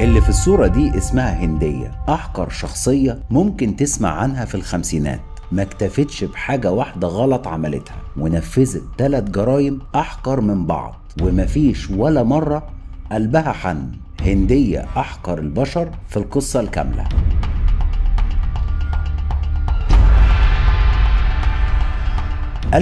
اللي في الصورة دي اسمها هندية أحقر شخصية ممكن تسمع عنها في الخمسينات ما اكتفتش بحاجة واحدة غلط عملتها ونفذت ثلاث جرائم أحقر من بعض ومفيش ولا مرة قلبها حن هندية أحقر البشر في القصة الكاملة ؟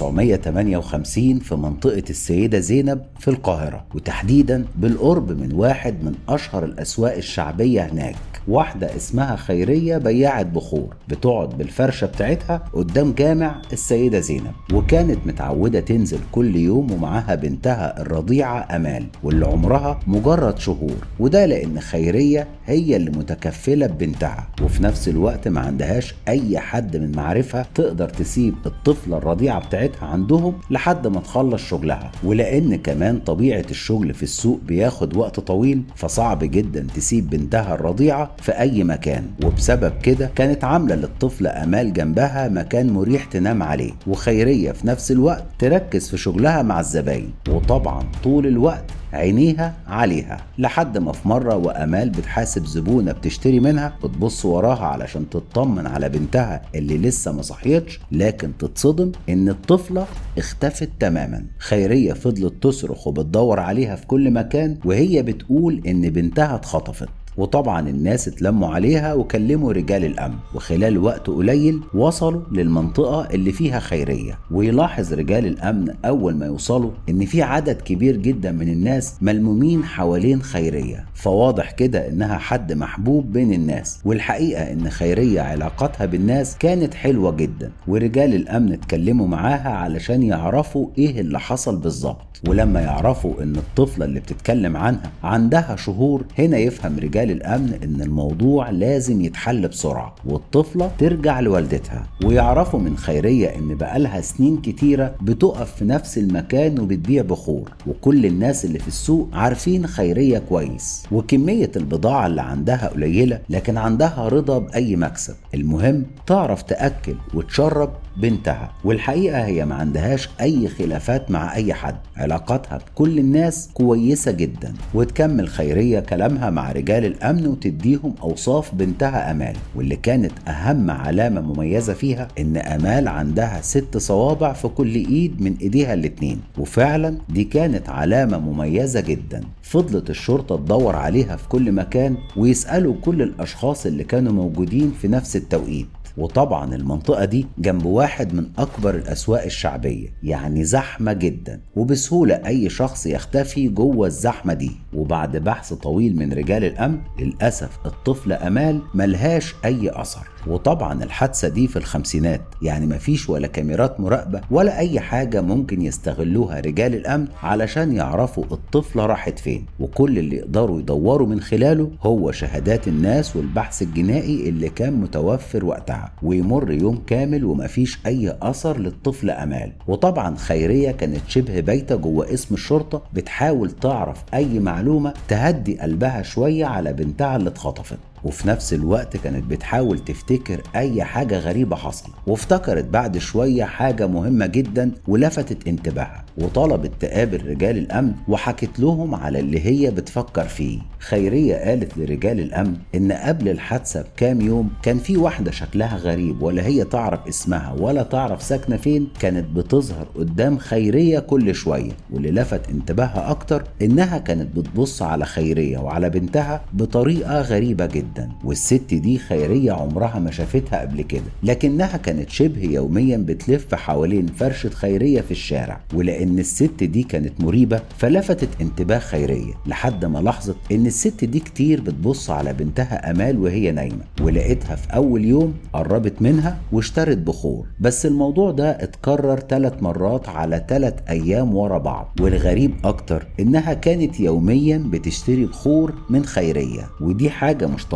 1958 في منطقة السيدة زينب في القاهرة وتحديدا بالقرب من واحد من أشهر الأسواق الشعبية هناك واحدة اسمها خيرية بياعة بخور بتقعد بالفرشة بتاعتها قدام جامع السيدة زينب وكانت متعودة تنزل كل يوم ومعاها بنتها الرضيعة أمال واللي عمرها مجرد شهور وده لأن خيرية هي اللي متكفلة ببنتها وفي نفس الوقت ما عندهاش أي حد من معارفها تقدر تسيب الطفلة الرضيعة بتاعتها عندهم لحد ما تخلص شغلها ولأن كمان طبيعة الشغل في السوق بياخد وقت طويل فصعب جدا تسيب بنتها الرضيعة في أي مكان وبسبب كده كانت عاملة للطفلة أمال جنبها مكان مريح تنام عليه وخيرية في نفس الوقت تركز في شغلها مع الزباين وطبعا طول الوقت عينيها عليها لحد ما في مرة وأمال بتحاسب زبونة بتشتري منها بتبص وراها علشان تطمن على بنتها اللي لسه ما صحيتش لكن تتصدم إن الطفلة اختفت تماما خيرية فضلت تصرخ وبتدور عليها في كل مكان وهي بتقول إن بنتها اتخطفت وطبعا الناس اتلموا عليها وكلموا رجال الامن وخلال وقت قليل وصلوا للمنطقه اللي فيها خيريه ويلاحظ رجال الامن اول ما يوصلوا ان في عدد كبير جدا من الناس ملمومين حوالين خيريه فواضح كده انها حد محبوب بين الناس والحقيقه ان خيريه علاقتها بالناس كانت حلوه جدا ورجال الامن اتكلموا معاها علشان يعرفوا ايه اللي حصل بالظبط ولما يعرفوا ان الطفله اللي بتتكلم عنها عندها شهور هنا يفهم رجال الامن ان الموضوع لازم يتحل بسرعه والطفله ترجع لوالدتها ويعرفوا من خيريه ان بقالها سنين كتيره بتقف في نفس المكان وبتبيع بخور وكل الناس اللي في السوق عارفين خيريه كويس وكميه البضاعه اللي عندها قليله لكن عندها رضا باي مكسب المهم تعرف تاكل وتشرب بنتها والحقيقه هي ما عندهاش اي خلافات مع اي حد علاقاتها بكل الناس كويسه جدا وتكمل خيريه كلامها مع رجال الامن وتديهم اوصاف بنتها امال واللي كانت اهم علامه مميزه فيها ان امال عندها ست صوابع في كل ايد من ايديها الاتنين وفعلا دي كانت علامه مميزه جدا فضلت الشرطه تدور عليها في كل مكان ويسالوا كل الاشخاص اللي كانوا موجودين في نفس التوقيت وطبعا المنطقة دي جنب واحد من أكبر الأسواق الشعبية يعني زحمة جدا وبسهولة أي شخص يختفي جوه الزحمة دي وبعد بحث طويل من رجال الأمن للأسف الطفلة أمال ملهاش أي أثر وطبعا الحادثة دي في الخمسينات يعني مفيش ولا كاميرات مراقبة ولا أي حاجة ممكن يستغلوها رجال الأمن علشان يعرفوا الطفلة راحت فين وكل اللي يقدروا يدوروا من خلاله هو شهادات الناس والبحث الجنائي اللي كان متوفر وقتها ويمر يوم كامل ومفيش أي أثر للطفلة أمال وطبعا خيرية كانت شبه بايتة جوه اسم الشرطة بتحاول تعرف أي معلومة تهدي قلبها شوية على بنتها اللي اتخطفت وفي نفس الوقت كانت بتحاول تفتكر اي حاجة غريبة حصلت وافتكرت بعد شوية حاجة مهمة جدا ولفتت انتباهها وطلبت تقابل رجال الامن وحكت لهم على اللي هي بتفكر فيه خيرية قالت لرجال الامن ان قبل الحادثة بكام يوم كان في واحدة شكلها غريب ولا هي تعرف اسمها ولا تعرف ساكنة فين كانت بتظهر قدام خيرية كل شوية واللي لفت انتباهها اكتر انها كانت بتبص على خيرية وعلى بنتها بطريقة غريبة جدا جدا والست دي خيرية عمرها ما شافتها قبل كده لكنها كانت شبه يوميا بتلف حوالين فرشة خيرية في الشارع ولأن الست دي كانت مريبة فلفتت انتباه خيرية لحد ما لاحظت إن الست دي كتير بتبص على بنتها أمال وهي نايمة ولقيتها في أول يوم قربت منها واشترت بخور بس الموضوع ده اتكرر ثلاث مرات على ثلاث أيام ورا بعض والغريب أكتر إنها كانت يوميا بتشتري بخور من خيرية ودي حاجة مش طبيعية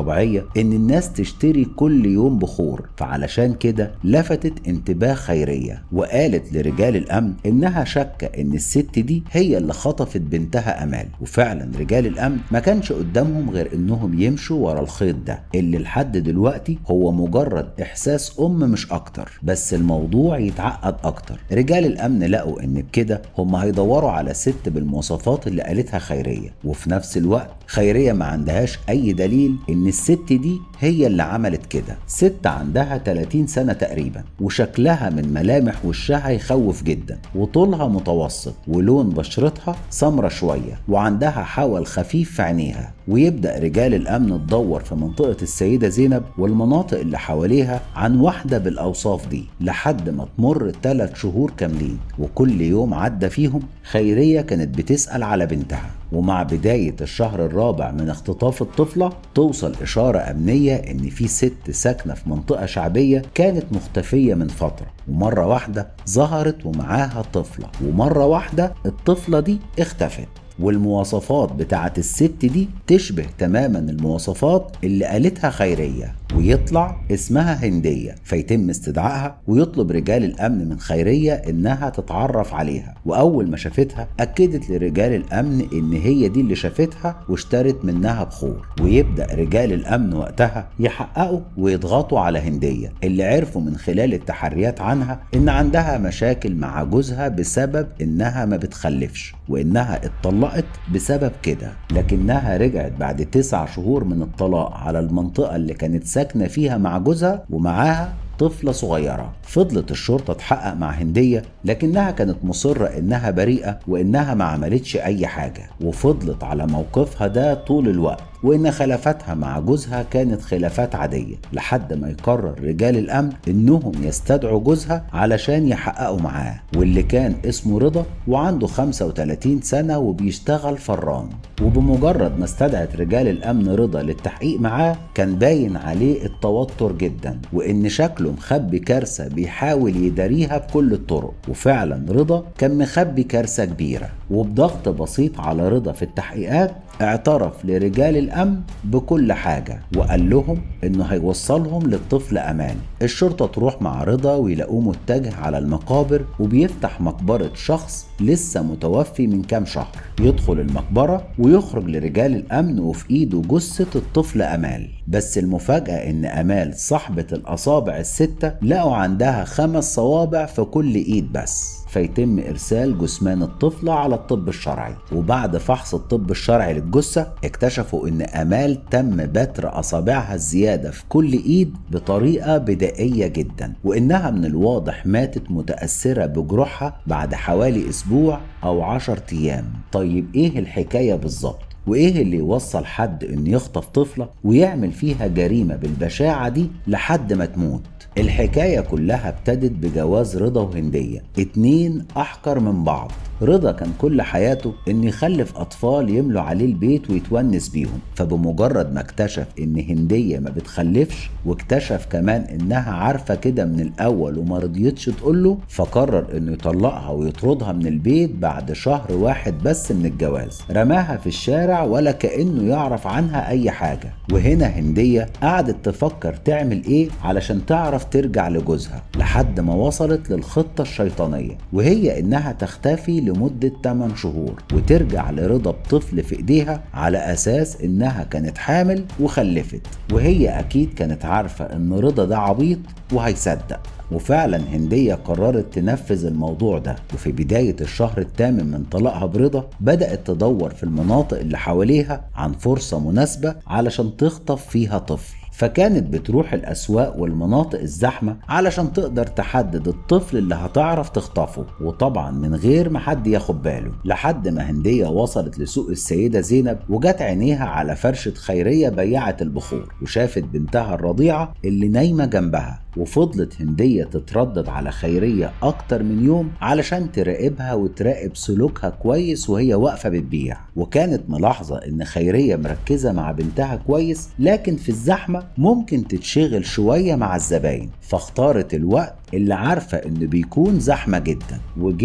طبيعية إن الناس تشتري كل يوم بخور فعلشان كده لفتت انتباه خيرية وقالت لرجال الأمن إنها شاكة إن الست دي هي اللي خطفت بنتها أمال وفعلا رجال الأمن ما كانش قدامهم غير إنهم يمشوا ورا الخيط ده اللي لحد دلوقتي هو مجرد إحساس أم مش أكتر بس الموضوع يتعقد أكتر رجال الأمن لقوا إن بكده هم هيدوروا على ست بالمواصفات اللي قالتها خيرية وفي نفس الوقت خيرية ما عندهاش أي دليل إن الست دي هي اللي عملت كده ست عندها 30 سنة تقريبا وشكلها من ملامح وشها يخوف جدا وطولها متوسط ولون بشرتها سمرة شوية وعندها حول خفيف في عينيها ويبدأ رجال الأمن تدور في منطقة السيدة زينب والمناطق اللي حواليها عن واحدة بالأوصاف دي لحد ما تمر ثلاث شهور كاملين وكل يوم عدى فيهم خيرية كانت بتسأل على بنتها ومع بداية الشهر الرابع من اختطاف الطفلة توصل إشارة أمنية إن في ست ساكنة في منطقة شعبية كانت مختفية من فترة ومرة واحدة ظهرت ومعاها طفلة ومرة واحدة الطفلة دي اختفت والمواصفات بتاعت الست دي تشبه تماما المواصفات اللي قالتها خيرية ويطلع اسمها هندية فيتم استدعائها ويطلب رجال الأمن من خيرية إنها تتعرف عليها وأول ما شافتها أكدت لرجال الأمن إن هي دي اللي شافتها واشترت منها بخور ويبدأ رجال الأمن وقتها يحققوا ويضغطوا على هندية اللي عرفوا من خلال التحريات عنها إن عندها مشاكل مع جوزها بسبب إنها ما بتخلفش وإنها اتطلقت بسبب كده لكنها رجعت بعد تسع شهور من الطلاق على المنطقة اللي كانت ساكنة فيها مع جوزها ومعاها طفلة صغيرة فضلت الشرطة تحقق مع هندية لكنها كانت مصرة انها بريئة وانها ما عملتش اي حاجة وفضلت على موقفها ده طول الوقت وان خلافاتها مع جوزها كانت خلافات عادية لحد ما يقرر رجال الامن انهم يستدعوا جوزها علشان يحققوا معاه واللي كان اسمه رضا وعنده 35 سنة وبيشتغل فران وبمجرد ما استدعت رجال الامن رضا للتحقيق معاه كان باين عليه التوتر جدا وان شكله مخبي كارثة بيحاول يداريها بكل الطرق وفعلا رضا كان مخبي كارثة كبيرة وبضغط بسيط على رضا في التحقيقات اعترف لرجال الامن بكل حاجه وقال لهم انه هيوصلهم للطفل امان الشرطه تروح مع رضا ويلاقوه متجه على المقابر وبيفتح مقبره شخص لسه متوفي من كام شهر يدخل المقبره ويخرج لرجال الامن وفي ايده جثه الطفل امال بس المفاجاه ان امال صاحبه الاصابع السته لقوا عندها خمس صوابع في كل ايد بس فيتم ارسال جثمان الطفله على الطب الشرعي وبعد فحص الطب الشرعي للجثه اكتشفوا ان امال تم بتر اصابعها الزياده في كل ايد بطريقه بدائيه جدا وانها من الواضح ماتت متاثره بجروحها بعد حوالي اسبوع او عشر ايام طيب ايه الحكايه بالظبط وايه اللي يوصل حد انه يخطف طفله ويعمل فيها جريمه بالبشاعه دي لحد ما تموت الحكاية كلها ابتدت بجواز رضا وهندية اتنين أحقر من بعض رضا كان كل حياته إن يخلف أطفال يملوا عليه البيت ويتونس بيهم فبمجرد ما اكتشف إن هندية ما بتخلفش واكتشف كمان إنها عارفة كده من الأول وما رضيتش تقوله فقرر إنه يطلقها ويطردها من البيت بعد شهر واحد بس من الجواز رماها في الشارع ولا كأنه يعرف عنها أي حاجة وهنا هندية قعدت تفكر تعمل إيه علشان تعرف ترجع لجوزها لحد ما وصلت للخطة الشيطانية وهي إنها تختفي لمدة 8 شهور وترجع لرضا بطفل في إيديها على أساس إنها كانت حامل وخلفت وهي أكيد كانت عارفة إن رضا ده عبيط وهيصدق وفعلا هندية قررت تنفذ الموضوع ده وفي بداية الشهر الثامن من طلاقها برضا بدأت تدور في المناطق اللي حواليها عن فرصة مناسبة علشان تخطف فيها طفل فكانت بتروح الأسواق والمناطق الزحمة علشان تقدر تحدد الطفل اللي هتعرف تخطفه وطبعا من غير ما حد ياخد باله لحد ما هندية وصلت لسوق السيدة زينب وجت عينيها على فرشة خيرية بيعة البخور وشافت بنتها الرضيعة اللي نايمة جنبها وفضلت هندية تتردد على خيرية أكتر من يوم علشان تراقبها وتراقب سلوكها كويس وهي واقفة بتبيع وكانت ملاحظة إن خيرية مركزة مع بنتها كويس لكن في الزحمة ممكن تتشغل شوية مع الزباين فاختارت الوقت اللي عارفة إنه بيكون زحمة جدا وجه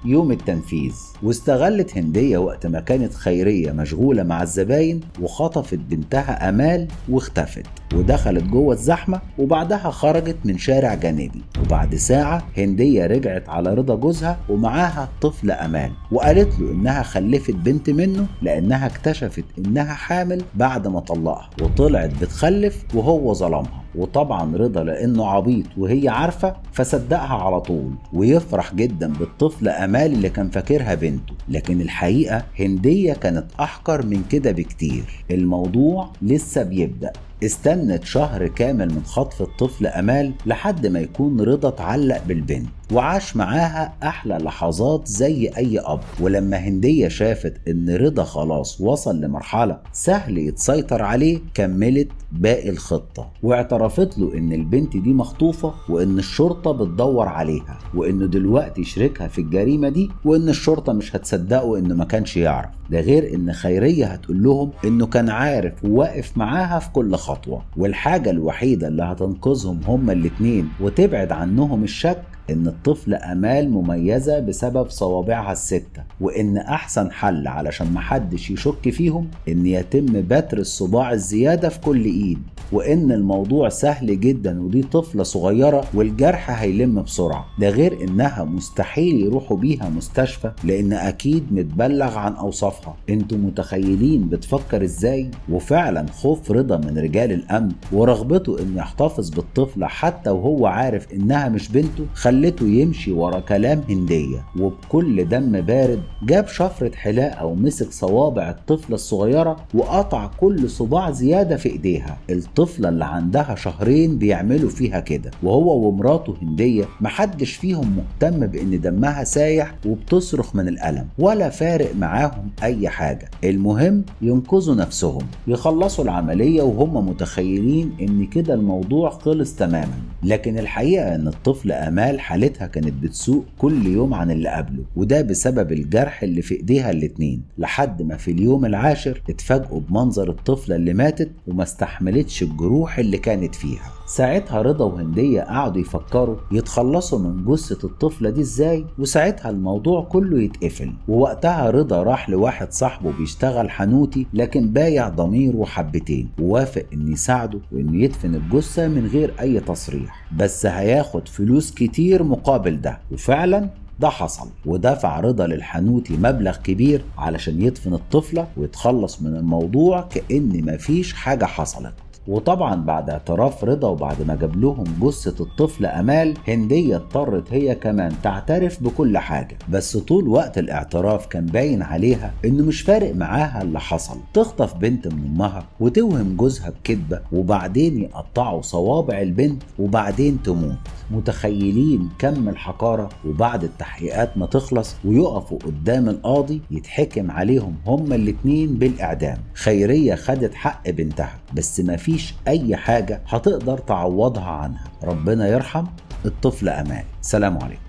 يوم التنفيذ واستغلت هندية وقت ما كانت خيرية مشغولة مع الزباين وخطفت بنتها أمال واختفت ودخلت جوه الزحمة وبعدها خرجت من شارع جانبي وبعد ساعة هندية رجعت على رضا جوزها ومعاها الطفل أمال وقالت له إنها خلفت بنت منه لأنها اكتشفت إنها حامل بعد ما طلقها وطلعت بتخلف وهو ظلمها وطبعا رضا لانه عبيط وهي عارفه فصدقها على طول ويفرح جدا بالطفل امال اللي كان فاكرها بنته لكن الحقيقه هنديه كانت احقر من كده بكتير الموضوع لسه بيبدا استنت شهر كامل من خطف الطفل امال لحد ما يكون رضا اتعلق بالبنت وعاش معاها احلى لحظات زي اي اب ولما هنديه شافت ان رضا خلاص وصل لمرحله سهل يتسيطر عليه كملت باقي الخطه واعترفت له ان البنت دي مخطوفه وان الشرطه بتدور عليها وانه دلوقتي شريكها في الجريمه دي وان الشرطه مش هتصدقه انه ما كانش يعرف ده غير ان خيريه هتقول لهم انه كان عارف وواقف معاها في كل خطوه والحاجه الوحيده اللي هتنقذهم هما الاتنين وتبعد عنهم الشك ان الطفل امال مميزه بسبب صوابعها السته وان احسن حل علشان محدش يشك فيهم ان يتم بتر الصباع الزياده في كل ايد وان الموضوع سهل جدا ودي طفله صغيره والجرح هيلم بسرعه ده غير انها مستحيل يروحوا بيها مستشفى لان اكيد متبلغ عن اوصافها انتوا متخيلين بتفكر ازاي وفعلا خوف رضا من رجال الامن ورغبته انه يحتفظ بالطفله حتى وهو عارف انها مش بنته خلته يمشي ورا كلام هنديه وبكل دم بارد جاب شفره حلاقه ومسك صوابع الطفله الصغيره وقطع كل صباع زياده في ايديها الطفله اللي عندها شهرين بيعملوا فيها كده وهو ومراته هنديه محدش فيهم مهتم بان دمها سايح وبتصرخ من الالم ولا فارق معاهم اي حاجه المهم ينقذوا نفسهم يخلصوا العمليه وهم متخيلين ان كده الموضوع خلص تماما لكن الحقيقه ان الطفل امال حالتها كانت بتسوء كل يوم عن اللي قبله وده بسبب الجرح اللي في ايديها الاتنين لحد ما في اليوم العاشر اتفاجئوا بمنظر الطفله اللي ماتت وما استحملتش الجروح اللي كانت فيها ساعتها رضا وهندية قعدوا يفكروا يتخلصوا من جثة الطفلة دي ازاي وساعتها الموضوع كله يتقفل ووقتها رضا راح لواحد صاحبه بيشتغل حنوتي لكن بايع ضميره حبتين ووافق ان يساعده وانه يدفن الجثة من غير اي تصريح بس هياخد فلوس كتير مقابل ده وفعلا ده حصل ودفع رضا للحنوتي مبلغ كبير علشان يدفن الطفلة ويتخلص من الموضوع كأن مفيش حاجة حصلت وطبعا بعد اعتراف رضا وبعد ما جاب لهم جثة الطفل أمال هندية اضطرت هي كمان تعترف بكل حاجة بس طول وقت الاعتراف كان باين عليها إنه مش فارق معاها اللي حصل تخطف بنت من أمها وتوهم جوزها بكذبة وبعدين يقطعوا صوابع البنت وبعدين تموت متخيلين كم الحقارة وبعد التحقيقات ما تخلص ويقفوا قدام القاضي يتحكم عليهم هما الاتنين بالإعدام خيرية خدت حق بنتها بس ما فيش أي حاجة هتقدر تعوضها عنها ربنا يرحم الطفل أمان سلام عليكم